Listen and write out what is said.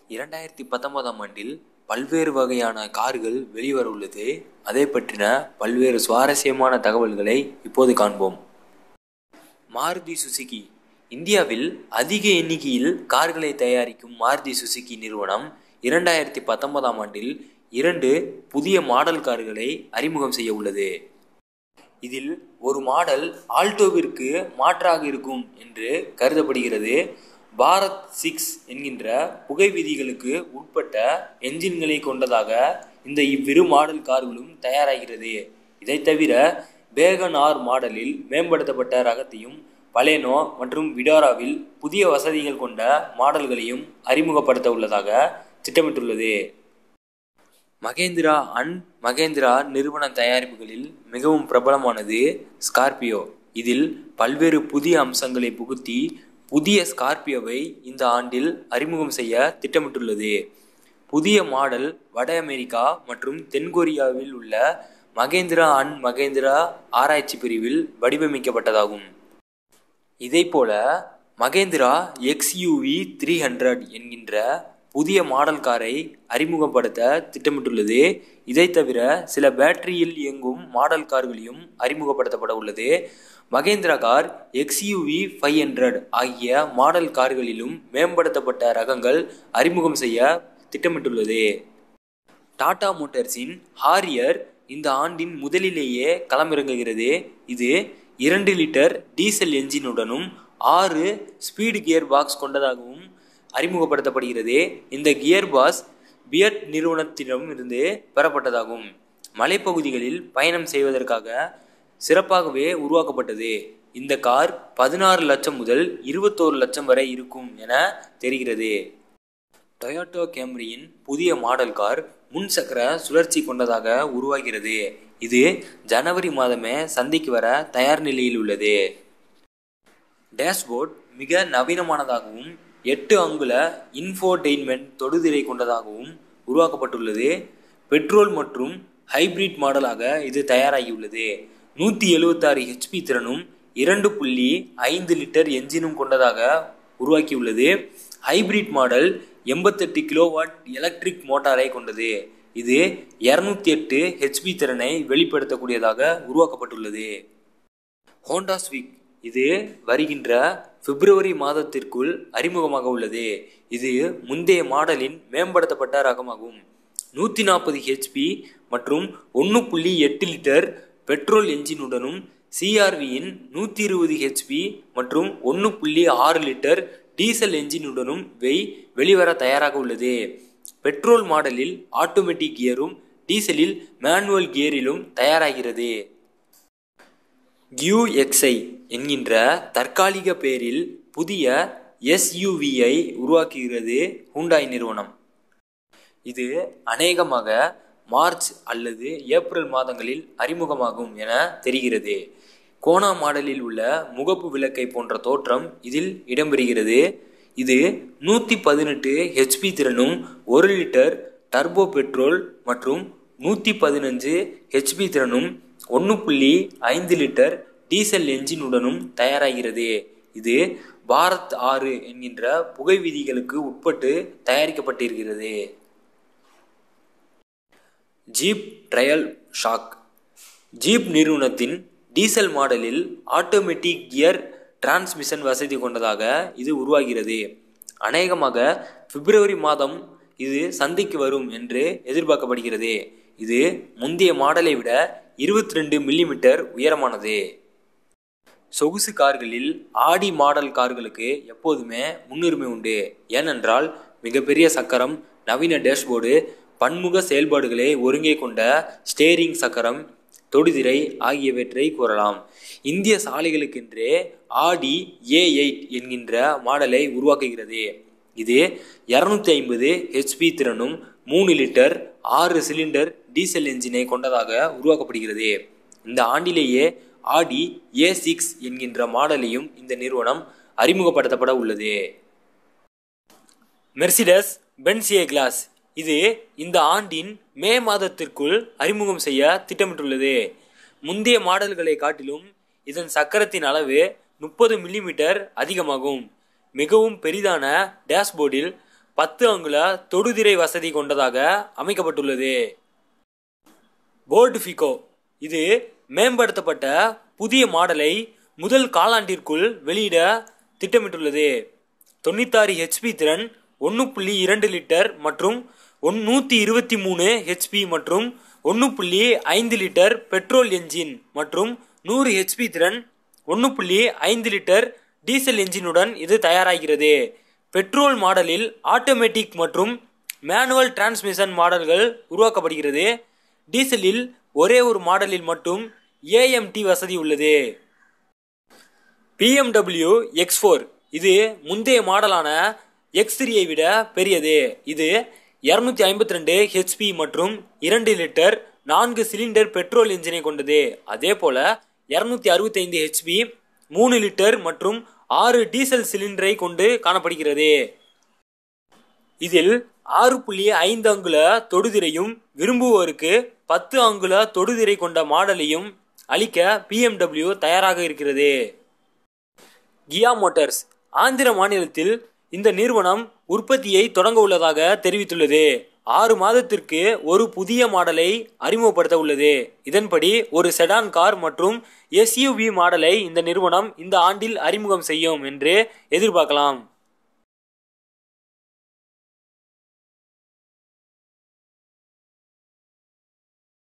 இரண்டாயிரத்தி பத்தொன்பதாம் ஆண்டில் பல்வேறு வகையான கார்கள் வெளிவர உள்ளது அதை பற்றின பல்வேறு சுவாரஸ்யமான தகவல்களை இப்போது காண்போம் மாருதி சுசுகி இந்தியாவில் அதிக எண்ணிக்கையில் கார்களை தயாரிக்கும் மாருதி சுசுகி நிறுவனம் இரண்டாயிரத்தி பத்தொன்பதாம் ஆண்டில் இரண்டு புதிய மாடல் கார்களை அறிமுகம் செய்ய உள்ளது இதில் ஒரு மாடல் ஆல்டோவிற்கு மாற்றாக இருக்கும் என்று கருதப்படுகிறது பாரத் சிக்ஸ் என்கின்ற புகை விதிகளுக்கு உட்பட்ட என்ஜின்களை கொண்டதாக இந்த இவ்விரு மாடல் கார்களும் தயாராகிறது இதை தவிர வேகன் ஆர் மாடலில் மேம்படுத்தப்பட்ட ரகத்தையும் பலேனோ மற்றும் விடாராவில் புதிய வசதிகள் கொண்ட மாடல்களையும் அறிமுகப்படுத்த உள்ளதாக திட்டமிட்டுள்ளது மகேந்திரா அண்ட் மகேந்திரா நிறுவன தயாரிப்புகளில் மிகவும் பிரபலமானது ஸ்கார்பியோ இதில் பல்வேறு புதிய அம்சங்களை புகுத்தி புதிய ஸ்கார்பியோவை இந்த ஆண்டில் அறிமுகம் செய்ய திட்டமிட்டுள்ளது புதிய மாடல் வட அமெரிக்கா மற்றும் தென்கொரியாவில் உள்ள மகேந்திரா அண்ட் மகேந்திரா ஆராய்ச்சி பிரிவில் வடிவமைக்கப்பட்டதாகும் இதைப்போல மகேந்திரா எக்ஸ்யூவி த்ரீ ஹண்ட்ரட் என்கின்ற புதிய மாடல் காரை அறிமுகப்படுத்த திட்டமிட்டுள்ளது இதை தவிர சில பேட்டரியில் இயங்கும் மாடல் கார்களையும் அறிமுகப்படுத்தப்பட உள்ளது Mahindra car XUV five hundred ஆகிய மாடல் கார்களிலும் மேம்படுத்தப்பட்ட ரகங்கள் அறிமுகம் செய்ய திட்டமிட்டுள்ளது டாடா மோட்டார்ஸின் ஹாரியர் இந்த ஆண்டின் முதலிலேயே களமிறங்குகிறது இது இரண்டு லிட்டர் டீசல் என்ஜினுடனும் ஆறு ஸ்பீடு கியர் பாக்ஸ் கொண்டதாகவும் அறிமுகப்படுத்தப்படுகிறது இந்த கியர் பாஸ் பியட் நிறுவனத்திடம் இருந்து பெறப்பட்டதாகும் மலைப்பகுதிகளில் பயணம் செய்வதற்காக சிறப்பாகவே உருவாக்கப்பட்டது இந்த கார் பதினாறு லட்சம் முதல் இருபத்தோரு லட்சம் வரை இருக்கும் என தெரிகிறது டொயோட்டோ கேம்ரியின் புதிய மாடல் கார் முன் சக்கர சுழற்சி கொண்டதாக உருவாகிறது இது ஜனவரி மாதமே சந்தைக்கு வர தயார் நிலையில் உள்ளது டேஷ்போர்ட் மிக நவீனமானதாகவும் எட்டு அங்குல இன்ஃபோடெயின்மெண்ட் தொடுதிரை கொண்டதாகவும் உருவாக்கப்பட்டுள்ளது பெட்ரோல் மற்றும் ஹைபிரிட் மாடலாக இது தயாராகியுள்ளது நூற்றி எழுபத்தாறு ஹெச்பி திறனும் இரண்டு புள்ளி ஐந்து லிட்டர் என்ஜினும் கொண்டதாக உருவாக்கியுள்ளது ஹைபிரிட் மாடல் எண்பத்தெட்டு கிலோவாட் எலக்ட்ரிக் மோட்டாரை கொண்டது இது இரநூத்தி எட்டு ஹெச்பி திறனை வெளிப்படுத்தக்கூடியதாக உருவாக்கப்பட்டுள்ளது ஹோண்டா ஸ்விக் இது வருகின்ற பிப்ரவரி மாதத்திற்குள் அறிமுகமாக உள்ளது இது முந்தைய மாடலின் மேம்படுத்தப்பட்ட ரகமாகும் நூற்றி நாற்பது ஹெச்பி மற்றும் ஒன்று புள்ளி எட்டு லிட்டர் பெட்ரோல் என்ஜினுடனும் சிஆர்வியின் நூற்றி இருபது ஹெச்பி மற்றும் ஒன்று புள்ளி ஆறு லிட்டர் டீசல் என்ஜினுடனும் வெய் வெளிவர தயாராக உள்ளது பெட்ரோல் மாடலில் ஆட்டோமேட்டிக் கியரும் டீசலில் மேனுவல் கியரிலும் தயாராகிறது கியூஎக்ஸ்ஐ என்கின்ற தற்காலிக பெயரில் புதிய எஸ்யூவியை உருவாக்குகிறது ஹூண்டாய் நிறுவனம் இது அநேகமாக மார்ச் அல்லது ஏப்ரல் மாதங்களில் அறிமுகமாகும் என தெரிகிறது கோனா மாடலில் உள்ள முகப்பு விளக்கை போன்ற தோற்றம் இதில் இடம்பெறுகிறது இது நூற்றி பதினெட்டு ஹெச்பி திறனும் ஒரு லிட்டர் டர்போ பெட்ரோல் மற்றும் நூற்றி பதினஞ்சு ஹெச்பி திறனும் ஒன்று புள்ளி ஐந்து லிட்டர் டீசல் என்ஜினுடனும் தயாராகிறது இது பாரத் ஆறு என்கின்ற புகை விதிகளுக்கு உட்பட்டு தயாரிக்கப்பட்டிருக்கிறது ஜீப் ட்ரையல் ஷாக் ஜீப் நிறுவனத்தின் டீசல் மாடலில் ஆட்டோமேட்டிக் கியர் டிரான்ஸ்மிஷன் வசதி கொண்டதாக இது உருவாகிறது அநேகமாக பிப்ரவரி மாதம் இது சந்தைக்கு வரும் என்று எதிர்பார்க்கப்படுகிறது இது முந்தைய மாடலை விட இருபத்தி ரெண்டு மில்லிமீட்டர் உயரமானது சொகுசு கார்களில் ஆடி மாடல் கார்களுக்கு எப்போதுமே முன்னுரிமை உண்டு ஏனென்றால் மிகப்பெரிய சக்கரம் நவீன டேஷ்போர்டு பன்முக செயல்பாடுகளை ஒருங்கே கொண்ட ஸ்டேரிங் சக்கரம் தொடுதிரை ஆகியவற்றை கூறலாம் இந்திய சாலைகளுக்கென்றே ஆடி ஏ எயிட் என்கின்ற மாடலை உருவாக்குகிறது இது இரநூத்தி ஐம்பது ஹெச்பி திறனும் மூணு லிட்டர் ஆறு சிலிண்டர் டீசல் என்ஜினை கொண்டதாக உருவாக்கப்படுகிறது இந்த ஆண்டிலேயே ஆடி ஏ சிக்ஸ் என்கின்ற மாடலையும் இந்த நிறுவனம் அறிமுகப்படுத்தப்பட உள்ளது மெர்சிடஸ் பென்ஸ் ஏ கிளாஸ் இது இந்த ஆண்டின் மே மாதத்திற்குள் அறிமுகம் செய்ய திட்டமிட்டுள்ளது முந்தைய மாடல்களை காட்டிலும் இதன் சக்கரத்தின் அளவு முப்பது மில்லிமீட்டர் அதிகமாகும் மிகவும் பெரிதான டேஷ்போர்டில் பத்து அங்குல தொடுதிரை வசதி கொண்டதாக அமைக்கப்பட்டுள்ளது போர்டு ஃபிகோ இது மேம்படுத்தப்பட்ட புதிய மாடலை முதல் காலாண்டிற்குள் வெளியிட திட்டமிட்டுள்ளது தொண்ணூத்தாறு ஹெச்பி திறன் ஒன்று புள்ளி இரண்டு லிட்டர் மற்றும் ஒன் நூற்றி இருபத்தி மூணு ஹெச்பி மற்றும் ஒன்று புள்ளி ஐந்து லிட்டர் பெட்ரோல் என்ஜின் மற்றும் நூறு ஹெச்பி திறன் ஒன்று புள்ளி ஐந்து லிட்டர் டீசல் என்ஜினுடன் இது தயாராகிறது பெட்ரோல் மாடலில் ஆட்டோமேட்டிக் மற்றும் மேனுவல் டிரான்ஸ்மிஷன் மாடல்கள் உருவாக்கப்படுகிறது டீசலில் ஒரே ஒரு மாடலில் மட்டும் ஏஎம்டி வசதி உள்ளது பிஎம்டபிள்யூ எக்ஸ் ஃபோர் இது முந்தைய மாடலான எக்ஸ் த்ரீயை விட பெரியது இது இரநூத்தி ஐம்பத்தி ரெண்டு ஹெச்பி மற்றும் இரண்டு லிட்டர் நான்கு சிலிண்டர் பெட்ரோல் என்ஜினை கொண்டது அதே போல இரநூத்தி அறுபத்தைந்து ஹெச்பி மூணு லிட்டர் மற்றும் ஆறு டீசல் சிலிண்டரை கொண்டு காணப்படுகிறது இதில் ஆறு புள்ளி ஐந்து அங்குல தொடுதிரையும் விரும்புவோருக்கு பத்து அங்குல தொடுதிரை கொண்ட மாடலையும் அளிக்க பிஎம்டபிள்யூ தயாராக இருக்கிறது கியா மோட்டார்ஸ் ஆந்திர மாநிலத்தில் இந்த நிறுவனம் உற்பத்தியை தொடங்க உள்ளதாக தெரிவித்துள்ளது ஆறு மாதத்திற்கு ஒரு புதிய மாடலை அறிமுகப்படுத்த உள்ளது இதன்படி ஒரு செடான் கார் மற்றும் எஸ்யூவி மாடலை இந்த நிறுவனம் இந்த ஆண்டில் அறிமுகம் செய்யும் என்று எதிர்பார்க்கலாம்